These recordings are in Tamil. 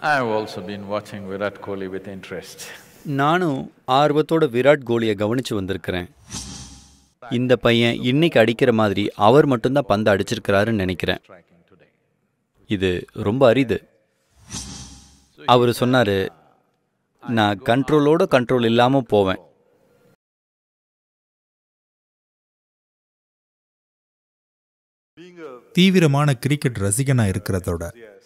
I've also been watching Virat Kohli with interest. நானும் ஆர்வத்தோட விராட் கோலியை கவனிச்சு வந்திருக்கிறேன் இந்த பையன் இன்னைக்கு அடிக்கிற மாதிரி அவர் மட்டும்தான் பந்து அடிச்சிருக்கிறாருன்னு நினைக்கிறேன் Striking today. இது ரொம்ப அரிது அவர் சொன்னாரு நான் கண்ட்ரோலோட கண்ட்ரோல் இல்லாம போவேன் தீவிரமான கிரிக்கெட் ரசிகனா இருக்கிறதோட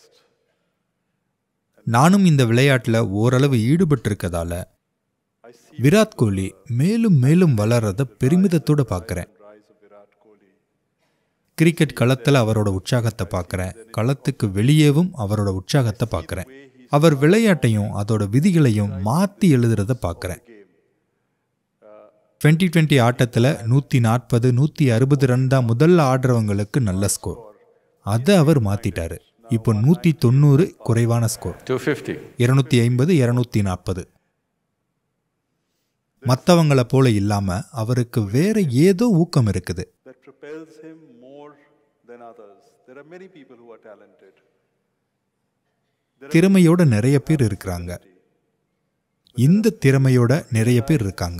நானும் இந்த விளையாட்டில் ஓரளவு ஈடுபட்டிருக்கதால விராட் கோலி மேலும் மேலும் வளர்றத பெருமிதத்தோட பார்க்குறேன் கிரிக்கெட் களத்தில் அவரோட உற்சாகத்தை பார்க்குறேன் களத்துக்கு வெளியேவும் அவரோட உற்சாகத்தை பார்க்குறேன் அவர் விளையாட்டையும் அதோட விதிகளையும் மாற்றி எழுதுறத பார்க்குறேன் டுவெண்ட்டி டுவெண்ட்டி ஆட்டத்தில் நூற்றி நாற்பது நூற்றி அறுபது ரன் தான் முதல்ல ஆடுறவங்களுக்கு நல்ல ஸ்கோர் அதை அவர் மாற்றிட்டாரு இப்போ நூற்றி தொண்ணூறு குறைவான ஸ்கோர் 250. இருநூத்தி ஐம்பது இருநூத்தி நாற்பது மற்றவங்கள போல இல்லாம அவருக்கு வேற ஏதோ ஊக்கம் இருக்குது that propels him more than others. There are many people who are talented. திறமையோட நிறைய பேர் இருக்கிறாங்க இந்த திறமையோட நிறைய பேர் இருக்காங்க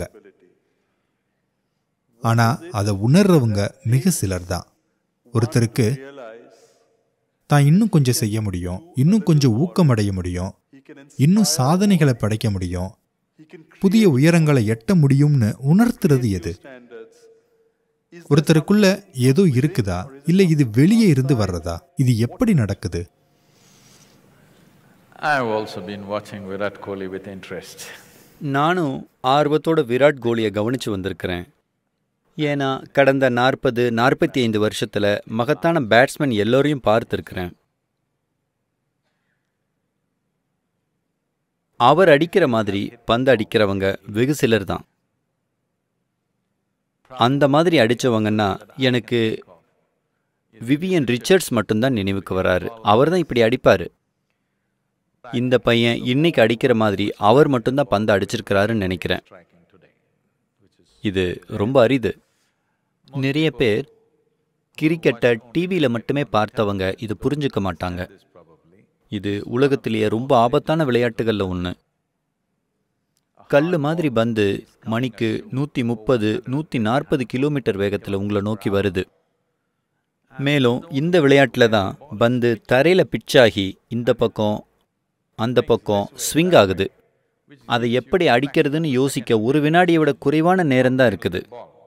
ஆனா அதை உணர்றவங்க மிக சிலர் தான் ஒருத்தருக்கு தான் இன்னும் கொஞ்சம் செய்ய முடியும் இன்னும் கொஞ்சம் ஊக்கம் அடைய முடியும் இன்னும் சாதனைகளை படைக்க முடியும் புதிய உயரங்களை எட்ட முடியும்னு உணர்த்துறது எது Standards. ஒருத்தருக்குள்ள ஏதோ இருக்குதா இல்ல இது வெளியே இருந்து வர்றதா இது எப்படி நடக்குது I've also been watching Virat Kohli with interest. நானும் ஆர்வத்தோட விராட் கோலியை கவனிச்சு வந்திருக்கிறேன் ஏன்னா கடந்த நாற்பது நாற்பத்தி ஐந்து வருஷத்துல மகத்தான பேட்ஸ்மேன் எல்லோரையும் பார்த்துருக்கிறேன் அவர் அடிக்கிற மாதிரி பந்து அடிக்கிறவங்க வெகு சிலர் தான் அந்த மாதிரி அடிச்சவங்கன்னா எனக்கு விவியன் ரிச்சர்ட்ஸ் மட்டும்தான் நினைவுக்கு வராரு அவர் தான் இப்படி அடிப்பாரு இந்த பையன் இன்னைக்கு அடிக்கிற மாதிரி அவர் மட்டும்தான் பந்து அடிச்சிருக்கிறாருன்னு நினைக்கிறேன் Striking today. இது ரொம்ப அரிது நிறைய பேர் கிரிக்கெட்டை டிவியில் மட்டுமே பார்த்தவங்க இது புரிஞ்சுக்க மாட்டாங்க இது உலகத்திலேயே ரொம்ப ஆபத்தான விளையாட்டுகளில் ஒன்று கல் மாதிரி பந்து மணிக்கு நூற்றி முப்பது நூற்றி நாற்பது கிலோமீட்டர் வேகத்தில் உங்களை நோக்கி வருது மேலும் இந்த விளையாட்டில் தான் பந்து தரையில் பிச்சாகி இந்த பக்கம் அந்த பக்கம் ஸ்விங் ஆகுது அதை எப்படி அடிக்கிறதுன்னு யோசிக்க ஒரு வினாடியை விட குறைவான நேரம்தான் இருக்குது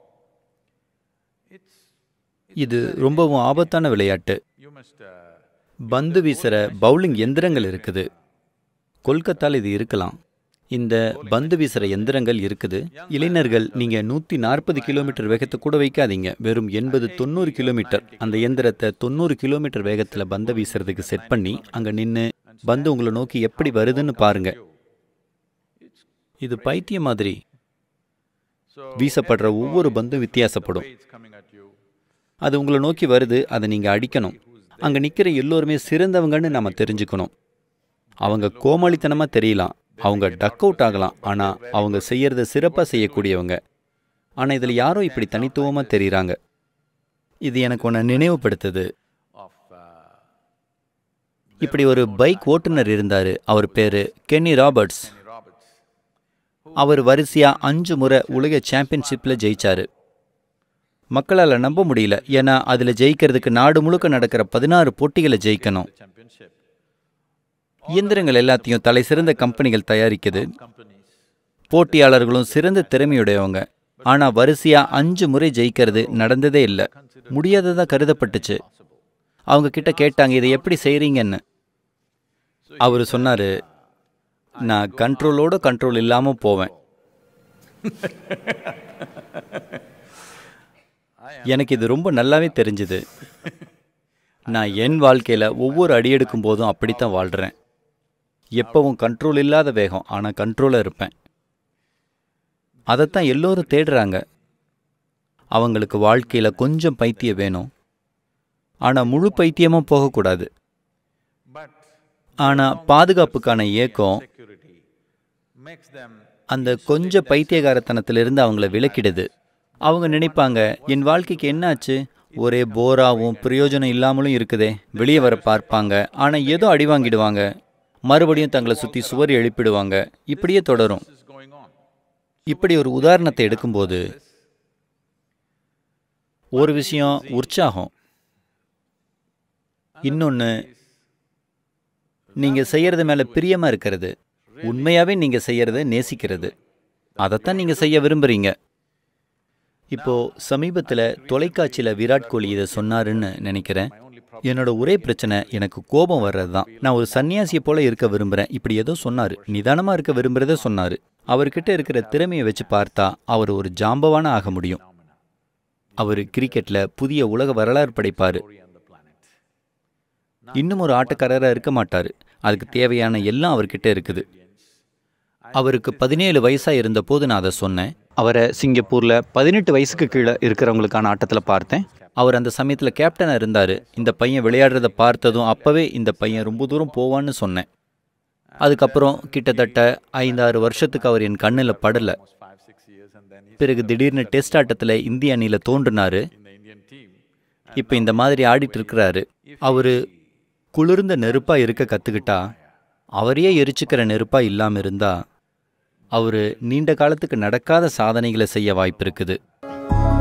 இது ரொம்பவும் ஆபத்தான விளையாட்டு You must. Uh, பந்து வீசுற பவுலிங் எந்திரங்கள் இருக்குது கொல்கத்தால இது இருக்கலாம் இந்த பந்து வீசுற எந்திரங்கள் இருக்குது இளைஞர்கள் நீங்க நூத்தி நாற்பது கிலோமீட்டர் வேகத்தை கூட வைக்காதீங்க வெறும் எண்பது தொண்ணூறு கிலோமீட்டர் அந்த எந்திரத்தை தொண்ணூறு கிலோமீட்டர் வேகத்துல பந்த வீசுறதுக்கு செட் பண்ணி அங்க நின்னு பந்து உங்களை நோக்கி எப்படி வருதுன்னு பாருங்க இது பைத்தியம் மாதிரி வீசப்படுற ஒவ்வொரு பந்தும் வித்தியாசப்படும் it's coming at you. அது உங்களை நோக்கி வருது அதை நீங்கள் அடிக்கணும் அங்கே நிற்கிற எல்லோருமே சிறந்தவங்கன்னு நம்ம தெரிஞ்சுக்கணும் அவங்க கோமாளித்தனமாக தெரியலாம் அவங்க டக் அவுட் ஆகலாம் ஆனால் அவங்க செய்யறத சிறப்பாக செய்யக்கூடியவங்க ஆனால் இதில் யாரோ இப்படி தனித்துவமாக தெரியுறாங்க இது எனக்கு ஒன்று நினைவுபடுத்துது Of uh, இப்படி ஒரு பைக் ஓட்டுநர் இருந்தார் அவர் பேர் கென்னி ராபர்ட்ஸ் Roberts. அவர் வரிசையா அஞ்சு முறை உலக சாம்பியன்ஷிப்பில் ஜெயிச்சாரு மக்களால் நம்ப முடியல ஏன்னா அதில் ஜெயிக்கிறதுக்கு நாடு முழுக்க நடக்கிற பதினாறு போட்டிகளை ஜெயிக்கணும் Championship. இயந்திரங்கள் எல்லாத்தையும் தலை சிறந்த கம்பெனிகள் தயாரிக்குது Companies. போட்டியாளர்களும் சிறந்த திறமையுடையவங்க ஆனா வரிசையா அஞ்சு முறை ஜெயிக்கிறது நடந்ததே இல்லை முடியாததா கருதப்பட்டுச்சு அவங்க கிட்ட கேட்டாங்க இதை எப்படி செய்றீங்கன்னு அவர் சொன்னாரு நான் கண்ட்ரோலோட கண்ட்ரோல் இல்லாம போவேன் எனக்கு இது ரொம்ப நல்லாவே தெரிஞ்சுது நான் என் வாழ்க்கையில ஒவ்வொரு அடி எடுக்கும் போதும் அப்படித்தான் வாழ்றேன் எப்பவும் கண்ட்ரோல் இல்லாத வேகம் ஆனா கண்ட்ரோலாக இருப்பேன் அதைத்தான் எல்லோரும் தேடுறாங்க அவங்களுக்கு வாழ்க்கையில கொஞ்சம் பைத்தியம் வேணும் ஆனா முழு பைத்தியமும் போகக்கூடாது But ஆனா பாதுகாப்புக்கான ஏக்கம் security makes them அந்த கொஞ்ச பைத்தியகாரத்தனத்திலிருந்து அவங்கள விலக்கிடுது அவங்க நினைப்பாங்க என் வாழ்க்கைக்கு என்னாச்சு ஒரே போராவும் பிரயோஜனம் இல்லாமலும் இருக்குதே வெளியே வர பார்ப்பாங்க ஆனா ஏதோ அடி வாங்கிடுவாங்க மறுபடியும் தங்களை சுற்றி சுவர் எழுப்பிடுவாங்க இப்படியே தொடரும் is going on. இப்படி ஒரு உதாரணத்தை எடுக்கும்போது ஒரு விஷயம் உற்சாகம் இன்னொன்று நீங்கள் செய்யறது மேலே பிரியமாக இருக்கிறது உண்மையாகவே நீங்கள் செய்யறத நேசிக்கிறது அதைத்தான் நீங்கள் செய்ய விரும்புகிறீங்க இப்போ சமீபத்தில் தொலைக்காட்சியில் விராட் கோலி இதை சொன்னாருன்னு நினைக்கிறேன் என்னோட ஒரே பிரச்சனை எனக்கு கோபம் வர்றது தான் நான் ஒரு சன்னியாசியை போல இருக்க விரும்புகிறேன் இப்படி ஏதோ சொன்னார் நிதானமாக இருக்க விரும்புகிறத சொன்னார் அவர்கிட்ட இருக்கிற திறமையை வச்சு பார்த்தா அவர் ஒரு ஜாம்பவான ஆக முடியும் அவர் கிரிக்கெட்டில் புதிய உலக வரலாறு படைப்பார் இன்னும் ஒரு ஆட்டக்காரராக இருக்க மாட்டார் அதுக்கு தேவையான எல்லாம் அவர்கிட்ட இருக்குது அவருக்கு பதினேழு வயசாக இருந்தபோது நான் அதை சொன்னேன் அவரை சிங்கப்பூரில் பதினெட்டு வயசுக்கு கீழே இருக்கிறவங்களுக்கான ஆட்டத்தில் பார்த்தேன் அவர் அந்த சமயத்தில் கேப்டனாக இருந்தார் இந்த பையன் விளையாடுறத பார்த்ததும் அப்போவே இந்த பையன் ரொம்ப தூரம் போவான்னு சொன்னேன் அதுக்கப்புறம் கிட்டத்தட்ட ஐந்தாறு வருஷத்துக்கு அவர் என் கண்ணில் படலை Five, six years and then he's பிறகு திடீர்னு டெஸ்ட் ஆட்டத்தில் இந்திய அணியில் தோன்றினாரு in the Indian team. இப்போ இந்த மாதிரி ஆடிட்டு இருக்கிறாரு அவர் குளிர்ந்த நெருப்பாக இருக்க கற்றுக்கிட்டா அவரையே எரிச்சுக்கிற நெருப்பாக இல்லாமல் இருந்தா அவர் நீண்ட காலத்துக்கு நடக்காத சாதனைகளை செய்ய வாய்ப்பு இருக்குது